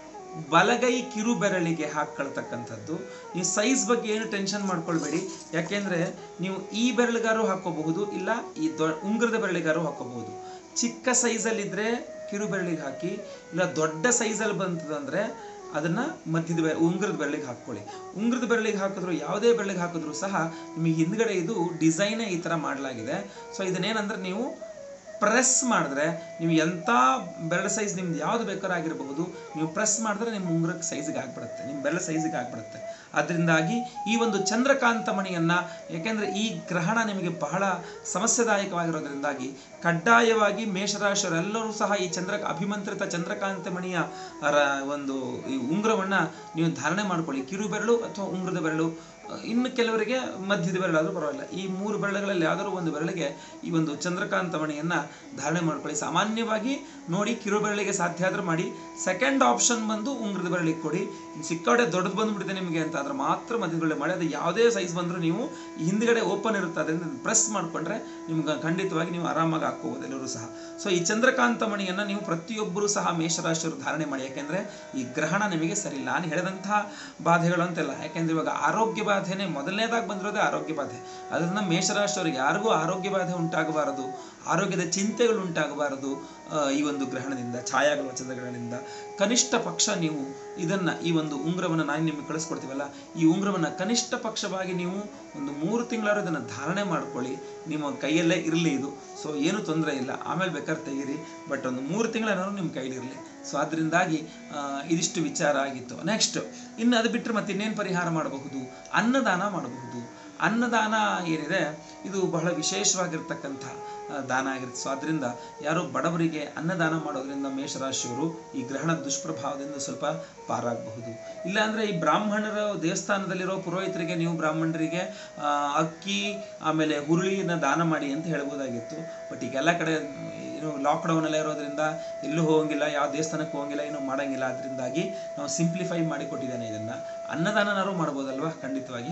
ಬಲಗೈ ಕಿರು ಬೆರಳಿಗೆ ಹಾಕೊಳ್ತಕ್ಕಂಥದ್ದು ನೀವು ಸೈಜ್ ಬಗ್ಗೆ ಏನು ಟೆನ್ಷನ್ ಮಾಡ್ಕೊಳ್ಬೇಡಿ ಯಾಕೆಂದ್ರೆ ನೀವು ಈ ಬೆರಳಿಗಾರು ಹಾಕೋಬಹುದು ಇಲ್ಲ ಈ ದೊ ಉಂಗುರದ ಬೆರಳಿಗಾರು ಹಾಕೋಬಹುದು ಚಿಕ್ಕ ಸೈಜಲ್ಲಿದ್ದರೆ ಕಿರು ಬೆರಳಿಗೆ ಹಾಕಿ ಇಲ್ಲ ದೊಡ್ಡ ಸೈಜಲ್ಲಿ ಬಂತದಂದ್ರೆ ಅದನ್ನ ಮಧ್ಯದ ಬೆ ಉಂಗುರದ ಬೆರಳಿಗೆ ಹಾಕ್ಕೊಳ್ಳಿ ಉಂಗುರದ ಬೆರಳಿಗೆ ಹಾಕಿದ್ರು ಯಾವುದೇ ಬೆರಳಿಗೆ ಹಾಕಿದ್ರು ಸಹ ನಿಮಗೆ ಹಿಂದ್ಗಡೆ ಇದು ಡಿಸೈನೇ ಈ ಥರ ಮಾಡಲಾಗಿದೆ ಸೊ ಇದನ್ನೇನಂದ್ರೆ ನೀವು ಪ್ರೆಸ್ ಮಾಡಿದ್ರೆ ನೀವು ಎಂಥ ಬೆರಳು ಸೈಜ್ ನಿಮ್ದು ಯಾವ್ದು ಬೇಕಾದ್ರೂ ಆಗಿರಬಹುದು ನೀವು ಪ್ರೆಸ್ ಮಾಡಿದ್ರೆ ನಿಮ್ಮ ಉಂಗುರಕ್ಕೆ ಸೈಜ್ಗೆ ಆಗ್ಬಿಡುತ್ತೆ ನಿಮ್ಮ ಬೆರಳು ಸೈಜ್ಗೆ ಆಗ್ಬಿಡುತ್ತೆ ಅದರಿಂದಾಗಿ ಈ ಒಂದು ಚಂದ್ರಕಾಂತ ಮಣಿಯನ್ನ ಯಾಕೆಂದ್ರೆ ಈ ಗ್ರಹಣ ನಿಮಗೆ ಬಹಳ ಸಮಸ್ಯೆದಾಯಕವಾಗಿರೋದ್ರಿಂದಾಗಿ ಕಡ್ಡಾಯವಾಗಿ ಮೇಷರಾಶಿಯವರೆಲ್ಲರೂ ಸಹ ಈ ಚಂದ್ರ ಅಭಿಮಂತ್ರಿತ ಚಂದ್ರಕಾಂತ ಮಣಿಯ ರ- ಒಂದು ಈ ಉಂಗುರವನ್ನ ನೀವು ಧಾರಣೆ ಮಾಡ್ಕೊಳ್ಳಿ ಕಿರು ಬೆರಳು ಅಥವಾ ಉಂಗುರದ ಬೆರಳು ಅಹ್, ಇನ್ನು ಕೆಲವರಿಗೆ ಮಧ್ಯದ ಬೆರಳಾದ್ರೂ ಪರವಾಗಿಲ್ಲ ಈ ಮೂರು ಬೆರಳುಗಳಲ್ಲಿ ಯಾವ್ದಾದ್ರು ಒಂದು ಬೆರಳಿಗೆ ಈ ಒಂದು ಚಂದ್ರಕಾಂತ ಮಣಿಯನ್ನ ಧಾರಣೆ ಮಾಡ್ಕೊಳ್ಳಿ ಸಾಮಾನ್ಯವಾಗಿ ನೋಡಿ ಕಿರು ಬೆರಳಿಗೆ ಸಾಧ್ಯ ಆದ್ರೆ ಮಾಡಿ ಸೆಕೆಂಡ್ ಆಪ್ಷನ್ ಬಂದು ಉಂಗುರದ ಬೆರಳಿಗೆ ಕೊಡಿ ಇನ್ನು ಸಿಕ್ಕಾಡೆ ದೊಡ್ಡದು ಬಂದ್ಬಿಡುತ್ತೆ ನಿಮಗೆ ಅಂತ ಆದ್ರೆ ಮಾತ್ರ ಮಧ್ಯದ ಬೆರಳಿಗೆ ಮಾಡಿ ಅದು ಯಾವುದೇ ಸೈಜ್ ಬಂದರೂ ನೀವು ಈ ಹಿಂದ್ಗಡೆ ಓಪನ್ ಇರುತ್ತೆ ಅದರಿಂದ ಪ್ರೆಸ್ ಮಾಡ್ಕೊಂಡ್ರೆ ನಿಮ್ಗೆ ಖಂಡಿತವಾಗಿ ನೀವು ಆರಾಮಾಗಿ ಹಾಕೋಬಹುದು ಎಲ್ಲರೂ ಸಹ ಸೊ ಈ ಚಂದ್ರಕಾಂತ ಮಣಿಯನ್ನ ನೀವು ಪ್ರತಿಯೊಬ್ಬರು ಸಹ ಮೇಷರಾಶಿಯವರು ಧಾರಣೆ ಮಾಡಿ ಯಾಕೆಂದ್ರೆ ಈ ಗ್ರಹಣ ನಿಮಗೆ ಸರಿ ಇಲ್ಲ ನಾನು ಹೇಳಿದಂತಹ ಬಾಧೆಗಳು ಅಂತೆಲ್ಲ ಯಾಕೆಂದ್ರೆ ಇವಾಗ ಆರೋಗ್ಯ ಬಾಧೆನೇ ಮೊದಲನೇದಾಗಿ ಬಂದಿರೋದೇ ಆರೋಗ್ಯ ಬಾಧೆ ಅದರಿಂದ ಮೇಷರಾಶಿಯವರಿಗೆ ಯಾರಿಗೂ ಆರೋಗ್ಯ ಬಾಧೆ ಉಂಟಾಗಬಾರದು ಆರೋಗ್ಯದ ಚಿಂತೆಗಳು ಉಂಟಾಗಬಾರದು ಆ, ಈ ಒಂದು ಗ್ರಹಣದಿಂದ ಛಾಯಾಗಳ ಚಂದ್ರಗ್ರಹಣದಿಂದ ಕನಿಷ್ಠ ಪಕ್ಷ ನೀವು ಇದನ್ನ ಈ ಒಂದು ಉಂಗುರವನ್ನು ನಾನು ನಿಮಗೆ ಕಳಿಸ್ಕೊಡ್ತೀವಲ್ಲ ಈ ಉಂಗುರವನ್ನ ಕನಿಷ್ಠ ಪಕ್ಷವಾಗಿ ನೀವು ಒಂದು ಮೂರು ತಿಂಗಳಾದ್ರೂ ಇದನ್ನ ಧಾರಣೆ ಮಾಡ್ಕೊಳ್ಳಿ ನಿಮ್ಮ ಕೈಯಲ್ಲೇ ಇರಲಿ ಇದು ಸೊ ಏನು ತೊಂದರೆ ಇಲ್ಲ ಆಮೇಲೆ ಬೇಕಾದ್ರೆ ತೆಗೀರಿ ಬಟ್ ಒಂದು ಮೂರು ತಿಂಗಳೇನಾದ್ರು ನಿಮ್ಮ ಕೈಲಿರಲಿ ಸೊ ಅದರಿಂದಾಗಿ ಆ, ಇದಿಷ್ಟು ವಿಚಾರ ಆಗಿತ್ತು ನೆಕ್ಸ್ಟ್ ಇನ್ನು ಅದು ಬಿಟ್ಟರೆ ಮತ್ತೆ ಇನ್ನೇನು ಪರಿಹಾರ ಮಾಡಬಹುದು ಅನ್ನದಾನ ಮಾಡಬಹುದು ಅನ್ನದಾನ ಏನಿದೆ ಇದು ಬಹಳ ವಿಶೇಷವಾಗಿರ್ತಕ್ಕಂಥ ಆ, ದಾನ ಆಗಿರುತ್ತೆ ಸೊ ಅದರಿಂದ ಯಾರು ಬಡವರಿಗೆ ಅನ್ನದಾನ ಮಾಡೋದ್ರಿಂದ ಮೇಷರಾಶಿಯವರು ಈ ಗ್ರಹಣ ದುಷ್ಪ್ರಭಾವದಿಂದ ಸ್ವಲ್ಪ ಪಾರಾಗಬಹುದು ಇಲ್ಲಾಂದ್ರೆ ಈ ಬ್ರಾಹ್ಮಣರ ದೇವಸ್ಥಾನದಲ್ಲಿರೋ ಪುರೋಹಿತರಿಗೆ ನೀವು ಬ್ರಾಹ್ಮಣರಿಗೆ ಆ, ಅಕ್ಕಿ ಆಮೇಲೆ ಹುರುಳಿನ ದಾನ ಮಾಡಿ ಅಂತ ಹೇಳ್ಬೋದಾಗಿತ್ತು ಬಟ್ ಈಗ ಎಲ್ಲ ಕಡೆ ಏನು ಲಾಕ್ಡೌನ್ ಎಲ್ಲ ಇರೋದ್ರಿಂದ ಎಲ್ಲೂ ಹೋಗಂಗಿಲ್ಲ ಯಾವ ದೇವಸ್ಥಾನಕ್ಕೆ ಹೋಗಂಗಿಲ್ಲ ಏನು ಮಾಡಂಗಿಲ್ಲ ಅದರಿಂದಾಗಿ ನಾವು ಸಿಂಪ್ಲಿಫೈ ಮಾಡಿ ಕೊಟ್ಟಿದ್ದೇನೆ ಇದನ್ನ ಅನ್ನದಾನನಾರು ಮಾಡ್ಬೋದಲ್ವಾ ಖಂಡಿತವಾಗಿ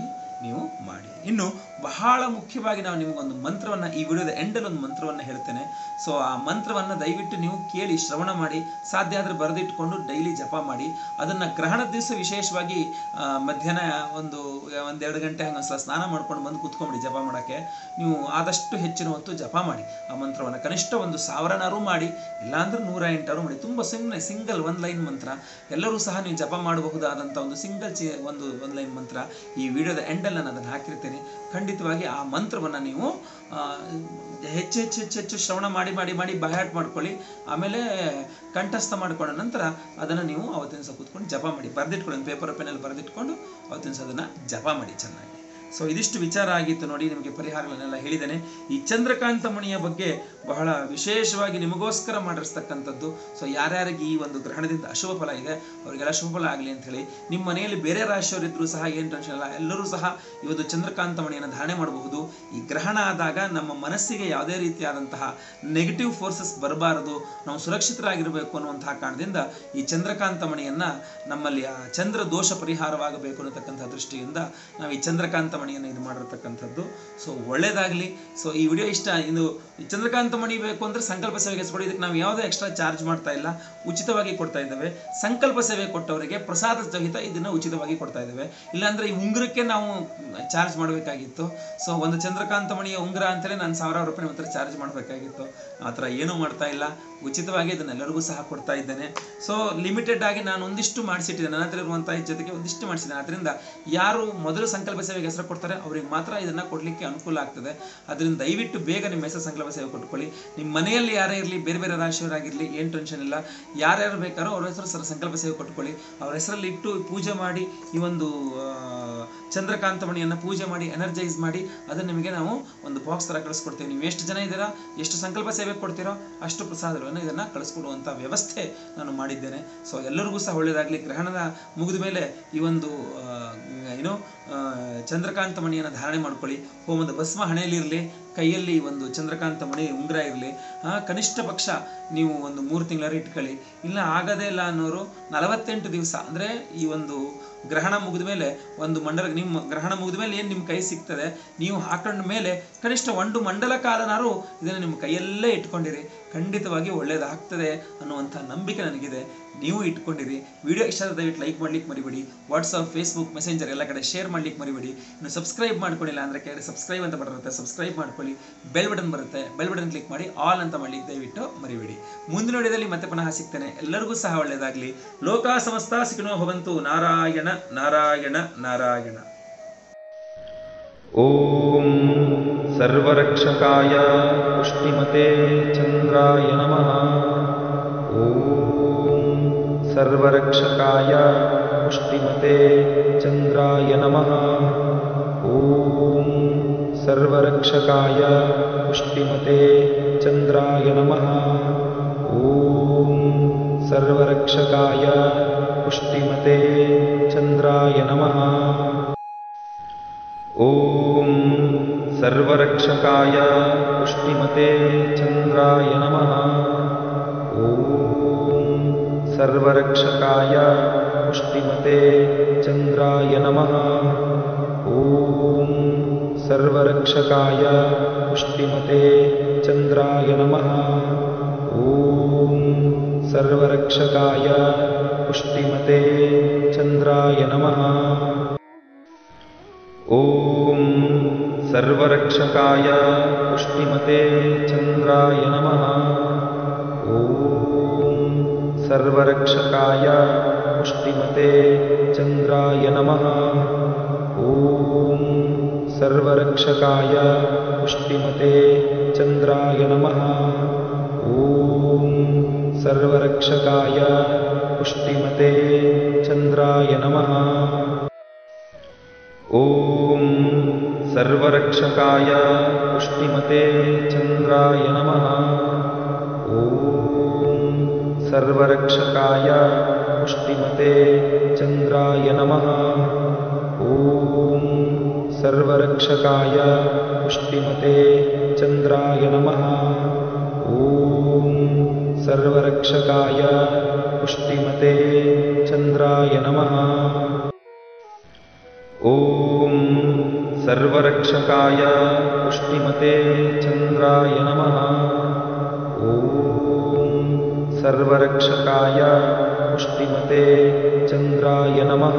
ನೀವು ಮಾಡಿ ಇನ್ನು ಬಹಳ ಮುಖ್ಯವಾಗಿ ನಾವು ನಿಮಗೊಂದು ಮಂತ್ರವನ್ನ ಈ ವಿಡಿಯೋದ ಎಂಡಲ್ಲಿ ಒಂದು ಮಂತ್ರವನ್ನ ಹೇಳ್ತೇನೆ ಸೊ ಆ ಮಂತ್ರವನ್ನ ದಯವಿಟ್ಟು ನೀವು ಕೇಳಿ ಶ್ರವಣ ಮಾಡಿ ಸಾಧ್ಯ ಆದ್ರೆ ಬರೆದಿಟ್ಕೊಂಡು ಡೈಲಿ ಜಪ ಮಾಡಿ ಅದನ್ನ ಗ್ರಹಣದ ದಿವಸ ವಿಶೇಷವಾಗಿ ಆ, ಮಧ್ಯಾಹ್ನ ಒಂದು ಒಂದೆರಡು ಗಂಟೆ ಹಂಗೆ ಸ್ನಾನ ಮಾಡ್ಕೊಂಡು ಬಂದು ಕೂತ್ಕೊಂಬಿಡಿ ಜಪ ಮಾಡಕ್ಕೆ ನೀವು ಆದಷ್ಟು ಹೆಚ್ಚಿನ ಹೊತ್ತು ಜಪ ಮಾಡಿ ಆ ಮಂತ್ರವನ್ನ ಕನಿಷ್ಠ ಒಂದು ಸಾವಿರನಾರು ಮಾಡಿ ಇಲ್ಲಾಂದ್ರೆ ನೂರ ಎಂಟಾರು ಮಾಡಿ ತುಂಬ ಸುಮ್ಮನೆ ಸಿಂಗಲ್ ಒಂದು ಲೈನ್ ಮಂತ್ರ ಎಲ್ಲರೂ ಸಹ ನೀವು ಜಪ ಮಾಡಬಹುದಾದಂಥ ಒಂದು ಸಿಂಗಲ್ ಚಿ ಒಂದು ಒಂದು ಲೈನ್ ಮಂತ್ರ ಈ ವಿಡಿಯೋದ ಎಂಡಲ್ಲಿ ನಾನು ಅದನ್ನು ಹಾಕಿರ್ತೇನೆ ಖಂಡಿತವಾಗಿ ಆ ಮಂತ್ರವನ್ನು ನೀವು ಆ, ಹೆಚ್ಚು ಹೆಚ್ಚು ಹೆಚ್ಚು ಹೆಚ್ಚು ಶ್ರವಣ ಮಾಡಿ ಮಾಡಿ ಮಾಡಿ ಬಯಾಟ್ ಮಾಡ್ಕೊಳ್ಳಿ ಆಮೇಲೆ ಕಂಠಸ್ಥ ಮಾಡ್ಕೊಂಡ ನಂತರ ಅದನ್ನು ನೀವು ಅವತ್ತಿನ ದಿವಸ ಕೂತ್ಕೊಂಡು ಜಪ ಮಾಡಿ ಬರೆದಿಟ್ಕೊಳ್ಳಿ ಒಂದು ಪೇಪರ್ ಪೆನ್ನಲ್ಲಿ ಬರೆದಿಟ್ಕೊಂಡು ಅವತ್ತಿನ ದಿವಸ ಅದನ್ನು ಜಪ ಮಾಡಿ ಚೆನ್ನಾಗಿ ಸೊ ಇದಿಷ್ಟು ವಿಚಾರ ಆಗಿತ್ತು ನೋಡಿ ನಿಮಗೆ ಪರಿಹಾರಗಳನ್ನೆಲ್ಲ ಹೇಳಿದ್ದೇನೆ ಈ ಚಂದ್ರಕಾಂತ ಮಣಿಯ ಬಗ್ಗೆ ಬಹಳ ವಿಶೇಷವಾಗಿ ನಿಮಗೋಸ್ಕರ ಮಾಡಿರ್ತಕ್ಕಂಥದ್ದು ಸೊ ಯಾರ್ಯಾರಿಗೆ ಈ ಒಂದು ಗ್ರಹಣದಿಂದ ಅಶುಭ ಫಲ ಇದೆ ಅವರಿಗೆಲ್ಲ ಶುಭ ಫಲ ಆಗಲಿ ಅಂತ ಹೇಳಿ ನಿಮ್ಮ ಮನೆಯಲ್ಲಿ ಬೇರೆ ರಾಶಿಯವರಿದ್ರೂ ಸಹ ಏನು ಟೆನ್ಷನ್ ಇಲ್ಲ ಎಲ್ಲರೂ ಸಹ ಇವತ್ತು ಚಂದ್ರಕಾಂತ ಮಣಿಯನ್ನು ಧಾರಣೆ ಮಾಡಬಹುದು ಈ ಗ್ರಹಣ ಆದಾಗ ನಮ್ಮ ಮನಸ್ಸಿಗೆ ಯಾವುದೇ ರೀತಿಯಾದಂತಹ ನೆಗೆಟಿವ್ ಫೋರ್ಸಸ್ ಬರಬಾರದು ನಾವು ಸುರಕ್ಷಿತರಾಗಿರಬೇಕು ಅನ್ನುವಂತಹ ಕಾರಣದಿಂದ ಈ ಚಂದ್ರಕಾಂತ ಮಣಿಯನ್ನ ನಮ್ಮಲ್ಲಿ ಆ ಚಂದ್ರ ದೋಷ ಪರಿಹಾರವಾಗಬೇಕು ಅನ್ನತಕ್ಕಂಥ ದೃಷ್ಟಿಯಿಂದ ನಾವು ಈ ಚಂದ್ರಕಾಂತ ಮಣಿಯನ್ನು ಇದು ಮಾಡಿರ್ತಕ್ಕಂಥದ್ದು ಸೊ ಒಳ್ಳೇದಾಗಲಿ ಸೊ ಈ ವಿಡಿಯೋ ಇಷ್ಟ ಇದು ಈ ಚಂದ್ರಕಾಂತ ಮಣಿ ಬೇಕು ಅಂದ್ರೆ ಸಂಕಲ್ಪ ಸೇವೆಗೆ ಕೊಡಿ ಇದಕ್ಕೆ ನಾವು ಯಾವುದೇ ಎಕ್ಸ್ಟ್ರಾ ಚಾರ್ಜ್ ಮಾಡ್ತಾ ಇಲ್ಲ ಉಚಿತವಾಗಿ ಕೊಡ್ತಾ ಇದ್ದೇವೆ ಸಂಕಲ್ಪ ಸೇವೆ ಕೊಟ್ಟವರಿಗೆ ಪ್ರಸಾದ ಸಹಿತ ಇದನ್ನ ಉಚಿತವಾಗಿ ಕೊಡ್ತಾ ಇದ್ದೇವೆ ಇಲ್ಲಾಂದ್ರೆ ಈ ಉಂಗುರಕ್ಕೆ ನಾವು ಚಾರ್ಜ್ ಮಾಡಬೇಕಾಗಿತ್ತು ಸೊ ಒಂದು ಚಂದ್ರಕಾಂತ ಮಣಿಯ ಉಂಗುರ ಅಂತಲೇ ನಾನು ಸಾವಿರಾರು ರೂಪಾಯಿ ಮಾತ್ರ ಚಾರ್ಜ್ ಮಾಡಬೇಕಾಗಿತ್ತು ಆ ಥರ ಏನೂ ಮಾಡ್ತಾ ಇಲ್ಲ ಉಚಿತವಾಗಿ ಇದನ್ನೆಲ್ಲರಿಗೂ ಸಹ ಕೊಡ್ತಾ ಇದ್ದೇನೆ ಸೊ ಲಿಮಿಟೆಡ್ ಆಗಿ ನಾನು ಒಂದಿಷ್ಟು ಮಾಡಿಸಿಟ್ಟಿದ್ದೇನೆ ನನ್ನ ಹತ್ರ ಇರುವಂತಹ ಜೊತೆಗೆ ಒಂದಿಷ್ಟು ಮಾಡಿಸಿದ್ದೇನೆ ಅದರಿಂದ ಯಾರು ಮೊದಲು ಸಂಕಲ್ಪ ಸೇವೆಗೆ ಹೆಸರು ಕೊಡ್ತಾರೆ ಅವ್ರಿಗೆ ಮಾತ್ರ ಇದನ್ನ ಕೊಡ್ಲಿಕ್ಕೆ ಅನುಕೂಲ ಆಗ್ತದೆ ಅದರಿಂದ ದಯವಿಟ್ಟು ಬೇಗ ನಿಮ್ಮ ಹೆಸರು ಸಂಕಲ್ಪ ಸೇವೆ ಕೊಟ್ಕೊಳ್ಳಿ ನಿಮ್ಮ ಮನೆಯಲ್ಲಿ ಯಾರೇ ಇರಲಿ ಬೇರೆ ಬೇರೆ ರಾಶಿಯವರಾಗಿರಲಿ ಏನು ಟೆನ್ಷನ್ ಇಲ್ಲ ಯಾರ್ಯಾರು ಬೇಕಾರೋ ಅವ್ರ ಹೆಸರು ಸರ್ ಸಂಕಲ್ಪ ಸೇವೆ ಕೊಟ್ಕೊಳ್ಳಿ ಅವ್ರ ಹೆಸರಲ್ಲಿ ಇಟ್ಟು ಪೂಜೆ ಮಾಡಿ ಈ ಒಂದು ಆ, ಚಂದ್ರಕಾಂತ ಮಣಿಯನ್ನು ಪೂಜೆ ಮಾಡಿ ಎನರ್ಜೈಸ್ ಮಾಡಿ ಅದನ್ನು ನಿಮಗೆ ನಾವು ಒಂದು ಬಾಕ್ಸ್ ಥರ ಕಳಿಸ್ಕೊಡ್ತೀವಿ ನೀವು ಎಷ್ಟು ಜನ ಇದ್ದೀರಾ ಎಷ್ಟು ಸಂಕಲ್ಪ ಸೇವೆ ಕೊಡ್ತೀರೋ ಅಷ್ಟು ಪ್ರಸಾದಗಳನ್ನು ಇದನ್ನು ಕಳಿಸ್ಕೊಡುವಂಥ ವ್ಯವಸ್ಥೆ ನಾನು ಮಾಡಿದ್ದೇನೆ ಸೊ ಎಲ್ಲರಿಗೂ ಸಹ ಒಳ್ಳೆಯದಾಗಲಿ ಗ್ರಹಣದ ಮುಗಿದ ಮೇಲೆ ಈ ಒಂದು ಆ, ಏನು ಆ, ಚಂದ್ರಕಾಂತ ಮಣಿಯನ್ನು ಧಾರಣೆ ಮಾಡ್ಕೊಳ್ಳಿ ಹೋಮದ ಭಸ್ಮ ಹಣೆಯಲ್ಲಿರಲಿ ಕೈಯಲ್ಲಿ ಒಂದು ಚಂದ್ರಕಾಂತ ಮಣಿ ಉಂಗುರ ಇರಲಿ ಕನಿಷ್ಠ ಪಕ್ಷ ನೀವು ಒಂದು ಮೂರು ತಿಂಗಳಾರು ಇಟ್ಕೊಳ್ಳಿ ಇಲ್ಲ ಆಗದೇ ಇಲ್ಲ ಅನ್ನೋರು ನಲವತ್ತೆಂಟು ದಿವಸ ಅಂದರೆ ಈ ಒಂದು ಗ್ರಹಣ ಮುಗಿದ ಮೇಲೆ ಒಂದು ಮಂಡಲ ನಿಮ್ಮ ಗ್ರಹಣ ಮುಗಿದ ಮೇಲೆ ಏನು ನಿಮ್ಮ ಕೈ ಸಿಗ್ತದೆ ನೀವು ಹಾಕೊಂಡ ಮೇಲೆ ಕನಿಷ್ಠ ಒಂದು ಮಂಡಲ ಕಾಲನಾರು ಇದನ್ನು ನಿಮ್ಮ ಕೈಯಲ್ಲೇ ಇಟ್ಕೊಂಡಿರಿ ಖಂಡಿತವಾಗಿ ಒಳ್ಳೇದಾಗ್ತದೆ ಅನ್ನುವಂಥ ನಂಬಿಕೆ ನನಗಿದೆ ನೀವು ಇಟ್ಕೊಂಡಿರಿ ವಿಡಿಯೋ ಇಷ್ಟ ಆದ್ರೆ ದಯವಿಟ್ಟು ಲೈಕ್ ಮಾಡ್ಲಿಕ್ಕೆ ಮರಿಬೇಡಿ ವಾಟ್ಸಪ್ ಫೇಸ್ಬುಕ್ ಮೆಸೆಂಜರ್ ಎಲ್ಲ ಕಡೆ ಶೇರ್ ಮಾಡ್ಲಿಕ್ಕೆ ಮರಿಬೇಡಿ ಇನ್ನು ಸಬ್ಸ್ಕ್ರೈಬ್ ಮಾಡ್ಕೊಂಡಿಲ್ಲ ಅಂದರೆ ಕೆಳಗಡೆ ಸಬ್ಸ್ಕ್ರೈಬ್ ಅಂತ ಬರುತ್ತೆ ಸಬ್ಸ್ಕ್ರೈಬ್ ಮಾಡ್ಕೊಳ್ಳಿ ಬೆಲ್ ಬಟನ್ ಬರುತ್ತೆ ಬೆಲ್ ಬಟನ್ ಕ್ಲಿಕ್ ಮಾಡಿ ಆಲ್ ಅಂತ ಮಾಡ್ಲಿಕ್ಕೆ ದಯವಿಟ್ಟು ಮರಿಬೇಡಿ ಮುಂದಿನ ವಿಡಿಯೋದಲ್ಲಿ ಮತ್ತೆ ಪುನಃ ಸಿಗ್ತೇನೆ ಎಲ್ಲರಿಗೂ ಸಹ ಒಳ್ಳೆಯದಾಗಲಿ ಲೋಕ ಸಮಸ್ತ ಸಿಖಿನೋ ಭವಂತು ನಾರಾಯಣ ನಾರಾಯಣ ನಾರಾಯಣ ॐ सर्वरक्षकाय पुष्टिमते चन्द्राय नमः ॐ सर्वरक्षकाय पुष्टिमते चन्द्राय नमः ॐ सर्वरक्षकाय पुष्टिमते चन्द्राय नमः ॐ सर्वरक्षकाय पुष्टिमते चन्द्राय नमः ॐ सर्वरक्षकाय पुष्टिमते चन्द्राय नमः ॐ सर्वरक्षकाय पुष्टिमते चन्द्राय नमः ॐ सर्वरक्षकाय पुष्टिमते चन्द्राय नमः ॐ सर्वरक्षकाय पुष्टिमते चन्द्राय नमः ॐ सर्वरक्षकाय पुष्टिमते चन्द्राय नमः ॐ सर्वरक्षकाय पुष्टिमते चन्द्राय नमः ॐ सर्वरक्षकाय पुष्टिमते चन्द्राय नमः ॐ सर्वरक्षकाय पुष्टिमते चन्द्राय नमः ॐ सर्वरक्षकाय पुष्टिमते चन्द्राय नमः ॐ सर्वरक्षकाय पुष्टिमते चन्द्राय नमः ॐ सर्वरक्षकाय पुष्टिमते चन्द्राय नमः ॐ सर्वरक्षकाय पुष्टिमते चन्द्राय नमः ॐ सर्वरक्षकाय पुष्टिमते चन्द्राय नमः ॐ सर्वरक्षकाय पुष्टिमते चन्द्राय नमः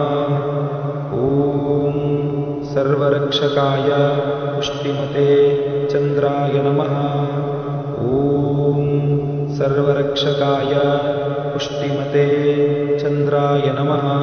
ॐ सर्वरक्षकाय पुष्टिमते चन्द्राय नमः ॐ सर्वरक्षकाय पुष्टिमते चन्द्राय नमः